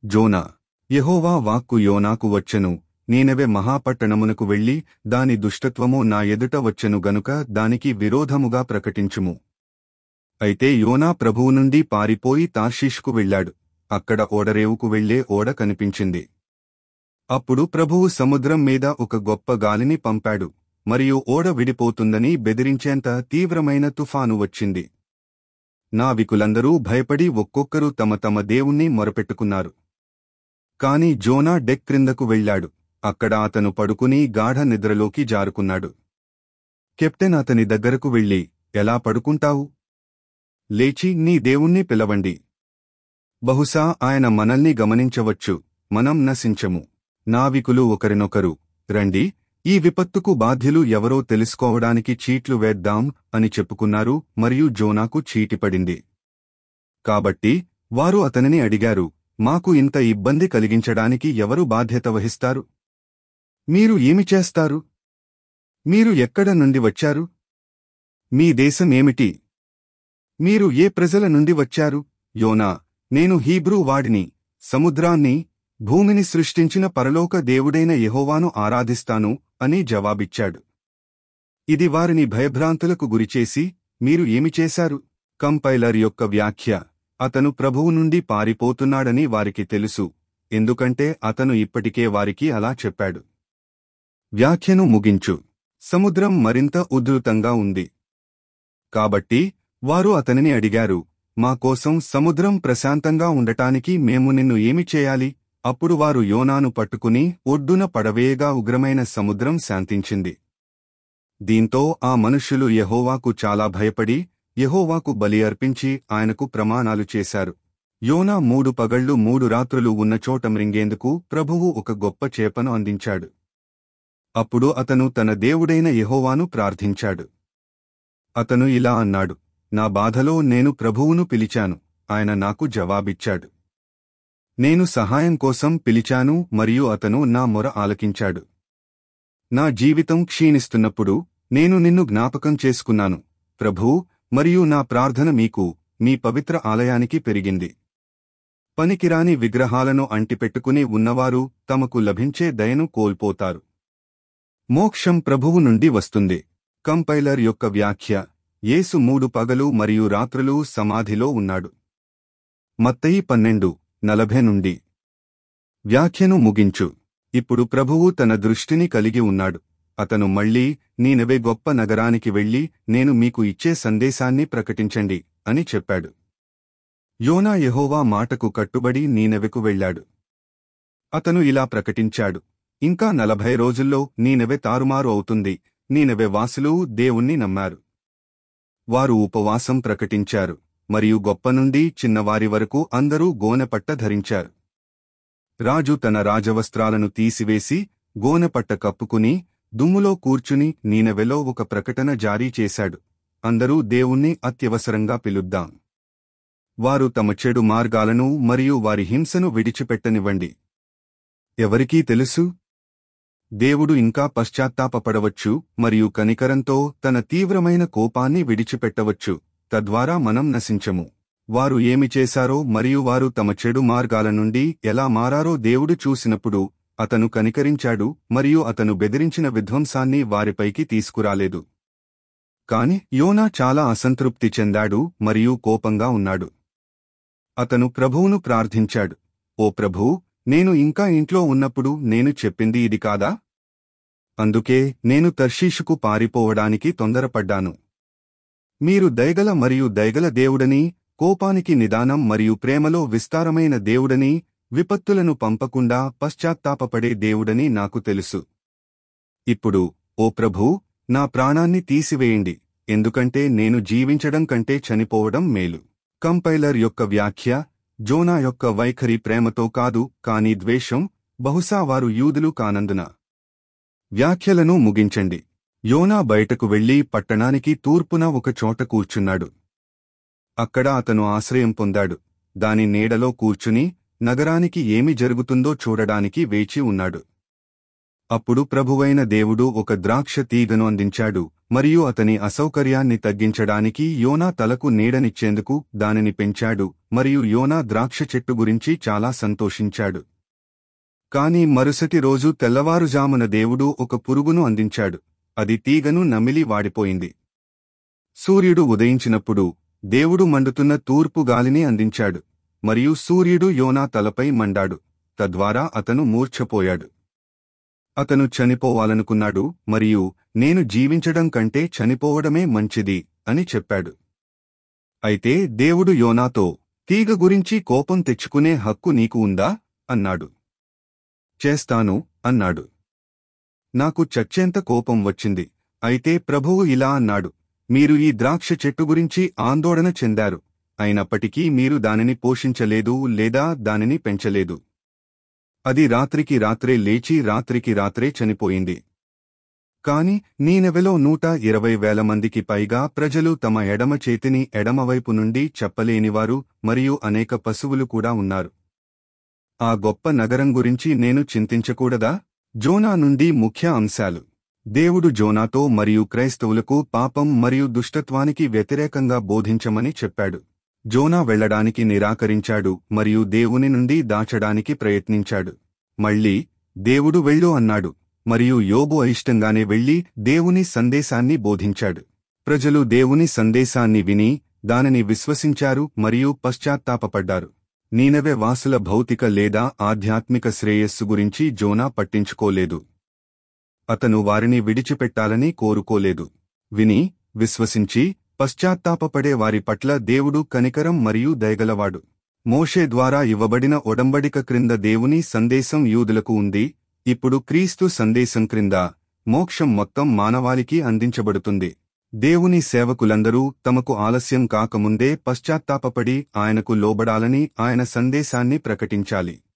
జోనా యెహోవా వాక్కు యోనాకు వచ్చెను నేనెవె మహాపట్టణమునకు వెళ్లి దాని దుష్టత్వము నా ఎదుట వచ్చెను గనుక దానికి విరోధముగా ప్రకటించుము అయితే యోనా ప్రభువు నుండి పారిపోయి తార్షీష్కు వెళ్ళాడు అక్కడ ఓడరేవుకు వెళ్లే ఓడ కనిపించింది అప్పుడు ప్రభువు సముద్రం మీద ఒక గొప్ప గాలిని పంపాడు మరియు ఓడ విడిపోతుందని బెదిరించేంత తీవ్రమైన తుఫాను వచ్చింది నావికులందరూ భయపడి ఒక్కొక్కరు తమ తమ దేవుణ్ణి మొరపెట్టుకున్నారు కాని జోనా డెక్ క్రిందకు వెళ్ళాడు అక్కడ అతను పడుకుని గాఢ నిద్రలోకి జారుకున్నాడు కెప్టెన్ అతని దగ్గరకు వెళ్ళి ఎలా పడుకుంటావు లేచి నీ దేవుణ్ణి పిలవండి బహుశా ఆయన మనల్ని గమనించవచ్చు మనం నశించము నావికులు ఒకరినొకరు రండి ఈ విపత్తుకు బాధ్యులు ఎవరో తెలుసుకోవడానికి చీట్లు వేద్దాం అని చెప్పుకున్నారు మరియు జోనాకు చీటిపడింది కాబట్టి వారు అతనిని అడిగారు మాకు ఇంత ఇబ్బంది కలిగించడానికి ఎవరు బాధ్యత వహిస్తారు మీరు ఏమి చేస్తారు మీరు ఎక్కడ నుండి వచ్చారు మీ దేశం ఏమిటి మీరు ఏ ప్రజల నుండి వచ్చారు యోనా నేను హీబ్రూ వాడిని సముద్రాన్ని భూమిని సృష్టించిన పరలోక దేవుడైన యెహోవాను ఆరాధిస్తాను అని జవాబిచ్చాడు ఇది వారిని భయభ్రాంతులకు గురిచేసి మీరు ఏమి చేశారు కంపైలర్ యొక్క వ్యాఖ్య అతను ప్రభువు నుండి పారిపోతున్నాడని వారికి తెలుసు ఎందుకంటే అతను ఇప్పటికే వారికి అలా చెప్పాడు వ్యాఖ్యను ముగించు సముద్రం మరింత ఉధృతంగా ఉంది కాబట్టి వారు అతనిని అడిగారు మా కోసం సముద్రం ప్రశాంతంగా ఉండటానికి మేము నిన్ను ఏమి చేయాలి అప్పుడు వారు యోనాను పట్టుకుని ఒడ్డున పడవేయగా ఉగ్రమైన సముద్రం శాంతించింది దీంతో ఆ మనుష్యులు యెహోవాకు చాలా భయపడి యెహోవాకు బలి అర్పించి ఆయనకు ప్రమాణాలు చేశారు యోనా మూడు పగళ్లు మూడు రాత్రులు ఉన్న చోట మృంగేందుకు ప్రభువు ఒక గొప్ప చేపను అందించాడు అప్పుడు అతను తన దేవుడైన యెహోవాను ప్రార్థించాడు అతను ఇలా అన్నాడు నా బాధలో నేను ప్రభువును పిలిచాను ఆయన నాకు జవాబిచ్చాడు నేను సహాయం కోసం పిలిచాను మరియు అతను నా మొర ఆలకించాడు నా జీవితం క్షీణిస్తున్నప్పుడు నేను నిన్ను జ్ఞాపకం చేసుకున్నాను ప్రభూ మరియు నా ప్రార్థన మీకు మీ పవిత్ర ఆలయానికి పెరిగింది పనికిరాని విగ్రహాలను అంటిపెట్టుకుని ఉన్నవారు తమకు లభించే దయను కోల్పోతారు మోక్షం ప్రభువు నుండి వస్తుంది కంపైలర్ యొక్క వ్యాఖ్య యేసు మూడు పగలు మరియు రాత్రులు సమాధిలో ఉన్నాడు మత్తయి పన్నెండు నలభై నుండి వ్యాఖ్యను ముగించు ఇప్పుడు ప్రభువు తన దృష్టిని కలిగి ఉన్నాడు అతను మళ్ళీ నీనవే గొప్ప నగరానికి వెళ్లి నేను మీకు ఇచ్చే సందేశాన్ని ప్రకటించండి అని చెప్పాడు యోనా యెహోవా మాటకు కట్టుబడి నీనెవెకు వెళ్ళాడు అతను ఇలా ప్రకటించాడు ఇంకా నలభై రోజుల్లో నీనెవె తారుమారు అవుతుంది నీనెవె వాసులు దేవుణ్ణి నమ్మారు వారు ఉపవాసం ప్రకటించారు మరియు గొప్ప నుండి చిన్నవారి వరకు అందరూ గోనెపట్ట ధరించారు రాజు తన రాజవస్త్రాలను తీసివేసి గోనెపట్ట కప్పుకుని దుమ్ములో కూర్చుని నీనెవెలో ఒక ప్రకటన జారీ చేశాడు అందరూ దేవుణ్ణి అత్యవసరంగా పిలుద్దాం వారు తమ చెడు మార్గాలను మరియు వారి హింసను విడిచిపెట్టనివ్వండి ఎవరికీ తెలుసు దేవుడు ఇంకా పశ్చాత్తాపపడవచ్చు మరియు కనికరంతో తన తీవ్రమైన కోపాన్ని విడిచిపెట్టవచ్చు తద్వారా మనం నశించము వారు ఏమి చేశారో మరియు వారు తమ చెడు మార్గాల నుండి ఎలా మారారో దేవుడు చూసినప్పుడు అతను కనికరించాడు మరియు అతను బెదిరించిన విధ్వంసాన్ని వారిపైకి తీసుకురాలేదు కాని యోనా చాలా అసంతృప్తి చెందాడు మరియు కోపంగా ఉన్నాడు అతను ప్రభువును ప్రార్థించాడు ఓ ప్రభూ నేను ఇంకా ఇంట్లో ఉన్నప్పుడు నేను చెప్పింది ఇది కాదా అందుకే నేను తర్షీషుకు పారిపోవడానికి తొందరపడ్డాను మీరు దయగల మరియు దయగల దేవుడని కోపానికి నిదానం మరియు ప్రేమలో విస్తారమైన దేవుడని విపత్తులను పంపకుండా పశ్చాత్తాపపడే దేవుడని నాకు తెలుసు ఇప్పుడు ఓ ప్రభూ నా ప్రాణాన్ని తీసివేయండి ఎందుకంటే నేను జీవించడం కంటే చనిపోవడం మేలు కంపైలర్ యొక్క వ్యాఖ్య జోనా యొక్క వైఖరి ప్రేమతో కాదు కాని ద్వేషం బహుశా వారు యూదులు కానందున వ్యాఖ్యలను ముగించండి యోనా బయటకు వెళ్లి పట్టణానికి తూర్పున ఒక చోట కూర్చున్నాడు అక్కడ అతను ఆశ్రయం పొందాడు దాని నీడలో కూర్చుని నగరానికి ఏమి జరుగుతుందో చూడడానికి వేచి ఉన్నాడు అప్పుడు ప్రభువైన దేవుడు ఒక ద్రాక్ష తీగను అందించాడు మరియు అతని అసౌకర్యాన్ని తగ్గించడానికి యోనా తలకు నీడనిచ్చేందుకు దానిని పెంచాడు మరియు యోనా ద్రాక్ష చెట్టు గురించి చాలా సంతోషించాడు కాని మరుసటి రోజు తెల్లవారుజామున దేవుడు ఒక పురుగును అందించాడు అది తీగను నమిలి వాడిపోయింది సూర్యుడు ఉదయించినప్పుడు దేవుడు మండుతున్న తూర్పు గాలిని అందించాడు మరియు సూర్యుడు యోనా తలపై మండాడు తద్వారా అతను మూర్ఛపోయాడు అతను చనిపోవాలనుకున్నాడు మరియు నేను జీవించడం కంటే చనిపోవడమే మంచిది అని చెప్పాడు అయితే దేవుడు యోనాతో తీగ గురించి కోపం తెచ్చుకునే హక్కు నీకు ఉందా అన్నాడు చేస్తాను అన్నాడు నాకు చచ్చేంత కోపం వచ్చింది అయితే ప్రభువు ఇలా అన్నాడు మీరు ఈ ద్రాక్ష చెట్టు గురించి ఆందోళన చెందారు అయినప్పటికీ మీరు దానిని పోషించలేదు లేదా దానిని పెంచలేదు అది రాత్రికి రాత్రే లేచి రాత్రికి రాత్రే చనిపోయింది కాని నీనెవెలో నూట ఇరవై వేల మందికి పైగా ప్రజలు తమ ఎడమ చేతిని ఎడమవైపు నుండి చెప్పలేనివారు మరియు అనేక పశువులు కూడా ఉన్నారు ఆ గొప్ప నగరం గురించి నేను చింతించకూడదా జోనా నుండి ముఖ్య అంశాలు దేవుడు జోనాతో మరియు క్రైస్తవులకు పాపం మరియు దుష్టత్వానికి వ్యతిరేకంగా బోధించమని చెప్పాడు జోనా వెళ్లడానికి నిరాకరించాడు మరియు దేవుని నుండి దాచడానికి ప్రయత్నించాడు మళ్ళీ దేవుడు వెళ్ళు అన్నాడు మరియు యోబు అయిష్టంగానే వెళ్లి దేవుని సందేశాన్ని బోధించాడు ప్రజలు దేవుని సందేశాన్ని విని దానిని విశ్వసించారు మరియు పశ్చాత్తాపపడ్డారు నీనవే వాసుల భౌతిక లేదా ఆధ్యాత్మిక శ్రేయస్సు గురించి జోనా పట్టించుకోలేదు అతను వారిని విడిచిపెట్టాలని కోరుకోలేదు విని విశ్వసించి పశ్చాత్తాపపడే వారి పట్ల దేవుడు కనికరం మరియు దయగలవాడు మోషే ద్వారా ఇవ్వబడిన ఒడంబడిక క్రింద దేవుని సందేశం యూదులకు ఉంది ఇప్పుడు క్రీస్తు సందేశం క్రింద మోక్షం మొత్తం మానవాళికి అందించబడుతుంది దేవుని సేవకులందరూ తమకు ఆలస్యం కాకముందే పశ్చాత్తాపపడి ఆయనకు లోబడాలని ఆయన సందేశాన్ని ప్రకటించాలి